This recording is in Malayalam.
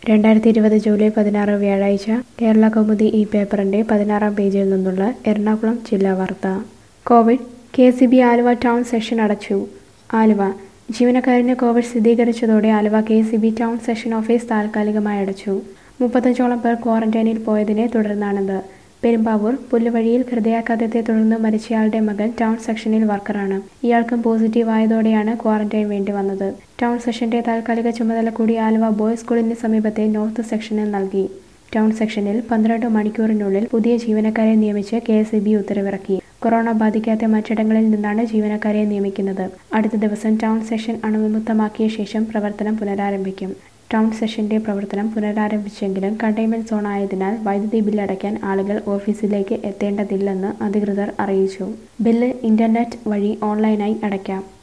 രണ്ടായിരത്തി ഇരുപത് ജൂലൈ പതിനാറ് വ്യാഴാഴ്ച കേരള കൗമുദി ഈ പേപ്പറിന്റെ പതിനാറാം പേജിൽ നിന്നുള്ള എറണാകുളം ജില്ലാ വാർത്ത Covid K C B Aluva town section അടച്ചു ആലുവ ജീവനക്കാരന് കോവിഡ് സ്ഥിരീകരിച്ചതോടെ Aluva K C B town section office താൽക്കാലികമായി അടച്ചു മുപ്പത്തഞ്ചോളം പേർ ക്വാറന്റൈനിൽ പോയതിനെ തുടർന്നാണിത് പെരുമ്പാവൂർ പുല്ലുവഴിയിൽ ഹൃദയാഘാതത്തെ തുടർന്ന് മരിച്ചയാളുടെ മകൻ ടൗൺ സെക്ഷനിൽ വർക്കറാണ് ഇയാൾക്കും പോസിറ്റീവ് ആയതോടെയാണ് ക്വാറന്റൈൻ വേണ്ടി വന്നത് ടൗൺ സെക്ഷന്റെ താൽക്കാലിക ചുമതല കൂടി ആലുവ ബോയ്സ് സ്കൂളിന് സമീപത്തെ നോർത്ത് സെക്ഷനിൽ നൽകി ടൗൺ സെക്ഷനിൽ പന്ത്രണ്ട് മണിക്കൂറിനുള്ളിൽ പുതിയ ജീവനക്കാരെ നിയമിച്ച് കെ എസ് ബി ഉത്തരവിറക്കി കൊറോണ ബാധിക്കാത്ത മറ്റിടങ്ങളിൽ നിന്നാണ് ജീവനക്കാരെ നിയമിക്കുന്നത് അടുത്ത ദിവസം ടൗൺ സെഷൻ അണുവിമുക്തമാക്കിയ ശേഷം പ്രവർത്തനം പുനരാരംഭിക്കും ടൗൺ സെഷന്റെ പ്രവർത്തനം പുനരാരംഭിച്ചെങ്കിലും കണ്ടെയ്ൻമെന്റ് സോൺ ആയതിനാൽ വൈദ്യുതി ബില്ല് അടയ്ക്കാൻ ആളുകൾ ഓഫീസിലേക്ക് എത്തേണ്ടതില്ലെന്ന് അധികൃതർ അറിയിച്ചു ബില്ല് ഇന്റർനെറ്റ് വഴി ഓൺലൈനായി അടയ്ക്കാം